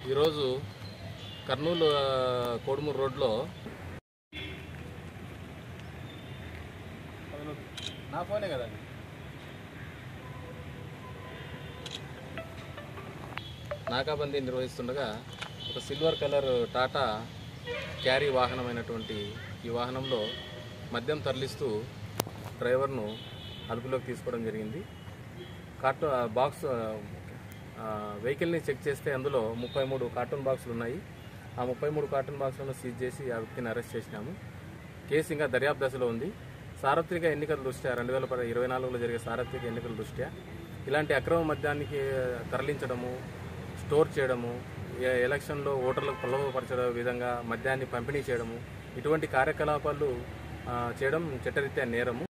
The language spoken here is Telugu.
ఈరోజు కర్నూలు ఆ, కోడుమూరు రోడ్లో నా ఫోనే కదా అది. నాకాబందీ నిర్వహిస్తుండగా ఒక సిల్వర్ కలర్ టాటా క్యారీ వాహనమైనటువంటి ఈ వాహనంలో మద్యం తరలిస్తూ డ్రైవర్ను అదుపులోకి తీసుకోవడం జరిగింది కార్టూన్ బాక్స్ ఆ, వెహికల్ని చెక్ చేస్తే అందులో ముప్పై మూడు కార్టూన్ బాక్సులు ఉన్నాయి ఆ ముప్పై మూడు కార్టూన్ బాక్సులను సీజ్ చేసి ఆ వ్యక్తిని అరెస్ట్ చేసినాము కేసు ఇంకా దర్యాప్తు దశలో ఉంది సార్వత్రిక ఎన్నికల దృష్ట్యా రెండు వేల పద- ఇరవై నాలుగులో జరిగే సార్వత్రిక ఎన్నికల దృష్ట్యా ఇలాంటి అక్రమ మద్యానికి తరలించడము స్టోర్ చేయడము ఏ- ఎలక్షన్లో ఓటర్లకు ప్రలోభపరచే విధంగా మద్యాన్ని పంపిణీ చేయడము ఇటువంటి కార్యకలాపాలు ఆ, చేయడం చట్టరీత్యా నేరము